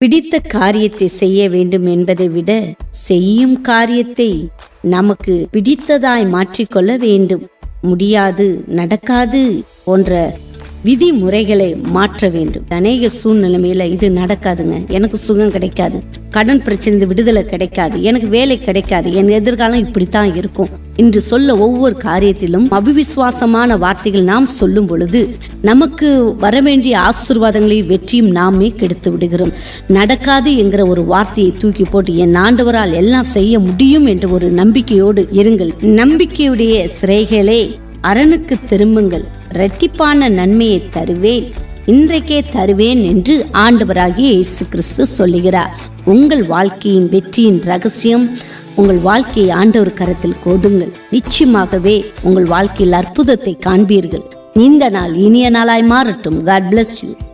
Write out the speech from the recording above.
பிடித்த காரியத்தை செய்ய வேண்டும் என்பதை விட செய்யும் காரியத்தை நமக்கு பிடித்ததாய் மாற்றிக்கொள்ள வேண்டும் முடியாது நடக்காது போன்ற விதிமுறைகளை மாற்ற வேண்டும் அநேக சூழ்நிலைமையில இது நடக்காதுங்க எனக்கு சுகம் கிடைக்காது கடன் பிரச்சனை விடுதலை கிடைக்காது எனக்கு வேலை கிடைக்காது என் எதிர்காலம் இப்படித்தான் இருக்கும் என்று சொல்ல ஒவ்வொரு காரியத்திலும் அவிவிசுவாசமான வார்த்தைகள் நாம் சொல்லும் பொழுது நமக்கு வரவேண்டிய ஆசீர்வாதங்களையும் வெற்றியும் நாமே கெடுத்து விடுகிறோம் நடக்காது என்கிற ஒரு வார்த்தையை தூக்கி போட்டு என் ஆண்டவரால் எல்லாம் செய்ய முடியும் என்ற ஒரு நம்பிக்கையோடு இருங்கள் நம்பிக்கையுடைய சிறைகளே அரணுக்கு திரும்புங்கள் இரட்டிப்பான நன்மையை தருவேன் இன்றைக்கே தருவேன் என்று ஆண்டவராகிய இயேசு கிறிஸ்து சொல்லுகிறார் உங்கள் வாழ்க்கையின் வெற்றியின் ரகசியம் உங்கள் வாழ்க்கையை ஆண்டவர் கரத்தில் கொடுங்கள் நிச்சயமாகவே உங்கள் வாழ்க்கையில் அற்புதத்தை காண்பீர்கள் இந்த நாள் இனிய நாளாய் மாறட்டும் காட் bless யூ